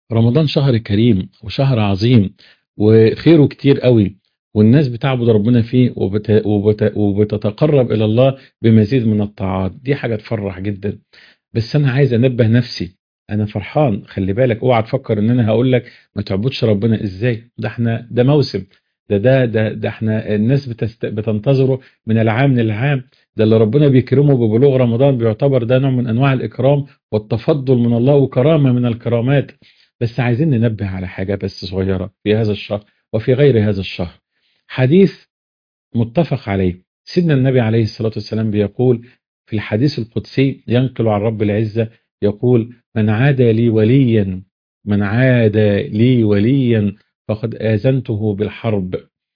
رمضان شهر كريم وشهر عظيم وخيره كتير قوي والناس بتعبد ربنا فيه وبت... وبت... وبتتقرب إلى الله بمزيد من الطاعات دي حاجة تفرح جدا بس أنا عايز أنبه نفسي أنا فرحان خلي بالك اوعى تفكر إن أنا هقول لك ما تعبدش ربنا إزاي ده احنا ده موسم ده ده ده, ده احنا الناس بتست... بتنتظره من العام للعام ده اللي ربنا بيكرمه ببلوغ رمضان بيعتبر ده نوع من أنواع الإكرام والتفضل من الله وكرامة من الكرامات بس عايزين ننبه على حاجة بس صغيرة في هذا الشهر وفي غير هذا الشهر حديث متفق عليه سيدنا النبي عليه الصلاة والسلام بيقول في الحديث القدسي ينقل عن رب العزة يقول من عادى لي وليا من عادى لي وليا فقد آذنته بالحرب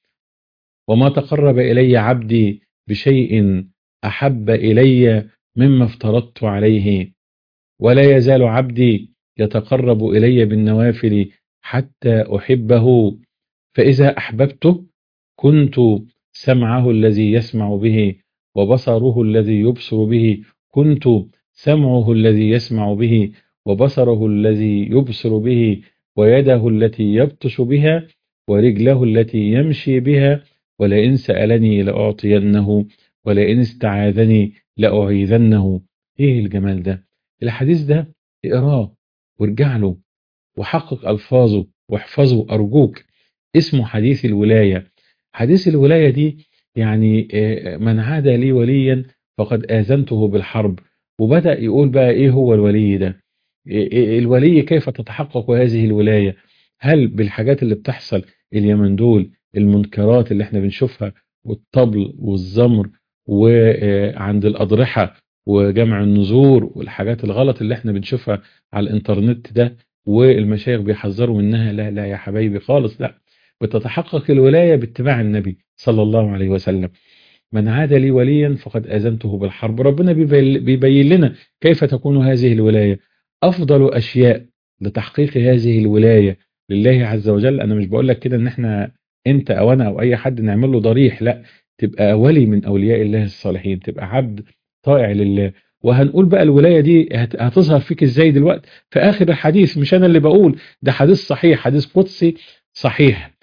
وما تقرب إلي عبدي بشيء أحب إلي مما افترضت عليه ولا يزال عبدي يتقرب إلي بالنوافل حتى أحبه فإذا أحببته كنت سمعه الذي يسمع به وبصره الذي يبصر به كنت سمعه الذي يسمع به وبصره الذي يبصر به ويده التي يبطش بها ورجله التي يمشي بها ولئن سألني لأعطينه ولئن استعاذني لأعيذنه ايه الجمال ده الحديث ده اقراه وارجع له وحقق ألفاظه واحفظه أرجوك اسمه حديث الولاية حديث الولاية دي يعني من عاد لي وليا فقد آذنته بالحرب وبدأ يقول بقى ايه هو الولي ده الولي كيف تتحقق هذه الولاية هل بالحاجات اللي بتحصل اليمن دول المنكرات اللي احنا بنشوفها والطبل والزمر وعند الأضرحة وجمع النذور والحاجات الغلط اللي احنا بنشوفها على الانترنت ده والمشايخ بيحذروا منها لا لا يا حبايبي خالص لا بتتحقق الولاية باتباع النبي صلى الله عليه وسلم من عاد لي وليا فقد أذنته بالحرب ربنا بيبين لنا كيف تكون هذه الولاية أفضل أشياء لتحقيق هذه الولاية لله عز وجل أنا مش بقول لك كده إن إحنا أنت أو أنا أو أي حد نعمل له ضريح لا تبقى ولي من أولياء الله الصالحين تبقى عبد طائع لله وهنقول بقى الولاية دي هتظهر فيك ازاي دلوقتي في آخر الحديث مش أنا اللي بقول ده حديث صحيح حديث قدسي صحيح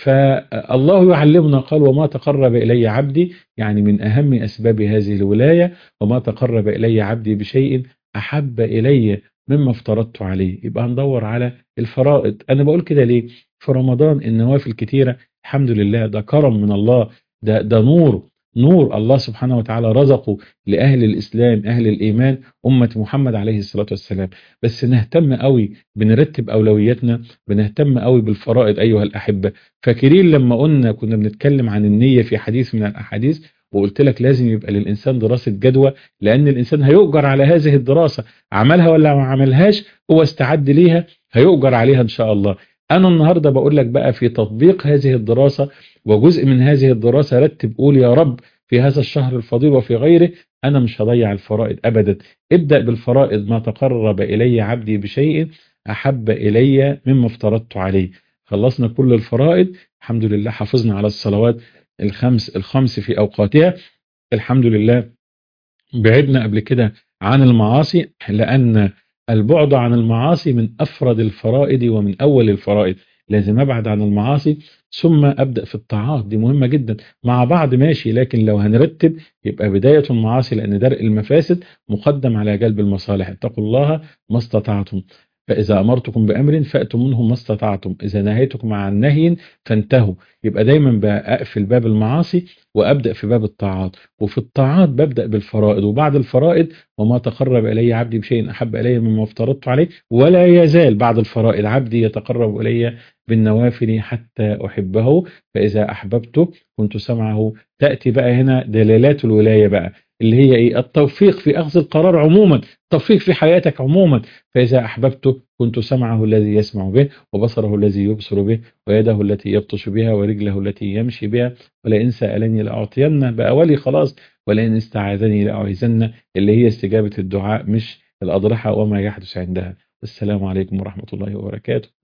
فالله يعلمنا قال وما تقرب إلي عبدي يعني من أهم أسباب هذه الولاية وما تقرب إلي عبدي بشيء أحب إلي مما افترضت عليه يبقى هندور على الفرائض أنا بقول كده ليه في رمضان النوافل كتيرة الحمد لله ده كرم من الله ده, ده نور نور الله سبحانه وتعالى رزقه لأهل الإسلام أهل الإيمان أمة محمد عليه الصلاة والسلام بس نهتم قوي بنرتب أولوياتنا بنهتم قوي بالفرائض أيها الأحبة فاكرين لما قلنا كنا بنتكلم عن النية في حديث من الأحاديث وقلت لك لازم يبقى للإنسان دراسة جدوى لأن الإنسان هيؤجر على هذه الدراسة عملها ولا ما عملهاش هو استعد ليها هيؤجر عليها إن شاء الله أنا النهاردة بقول لك بقى في تطبيق هذه الدراسة وجزء من هذه الدراسة رتب قول يا رب في هذا الشهر الفضيل وفي غيره أنا مش هضيع الفرائض أبدا ابدأ بالفرائض ما تقرب إلي عبدي بشيء أحب إلي مما افترضت عليه خلصنا كل الفرائض الحمد لله حافظنا على الصلوات الخمس الخمس في أوقاتها الحمد لله بعدنا قبل كده عن المعاصي لأن البعد عن المعاصي من أفرد الفرائض ومن أول الفرائض لازم أبعد عن المعاصي ثم أبدأ في الطاعات دي مهمة جدا مع بعض ماشي لكن لو هنرتب يبقى بداية المعاصي لأن درء المفاسد مقدم على جلب المصالح اتقوا الله ما استطعتم فإذا أمرتكم بأمر فأتوا منه ما استطعتم إذا نهيتكم عن نهي فانتهوا يبقى دايما بقفل باب المعاصي وأبدأ في باب الطاعات وفي الطاعات ببدأ بالفرائض وبعد الفرائض وما تقرب إلي عبدي بشيء أحب إلي مما افترضت عليه ولا يزال بعد الفرائض عبدي يتقرب إلي بالنوافل حتى أحبه فإذا أحببته كنت سمعه تأتي بقى هنا دلالات الولاية بقى اللي هي إيه التوفيق في أخذ القرار عموما التوفيق في حياتك عموما فإذا أحببته كنت سمعه الذي يسمع به وبصره الذي يبصر به ويده التي يبطش بها ورجله التي يمشي بها ولئن سألني لأعطين بقى ولي خلاص ولئن استعاذني لأعيذن اللي هي استجابة الدعاء مش الأضرحة وما يحدث عندها السلام عليكم ورحمة الله وبركاته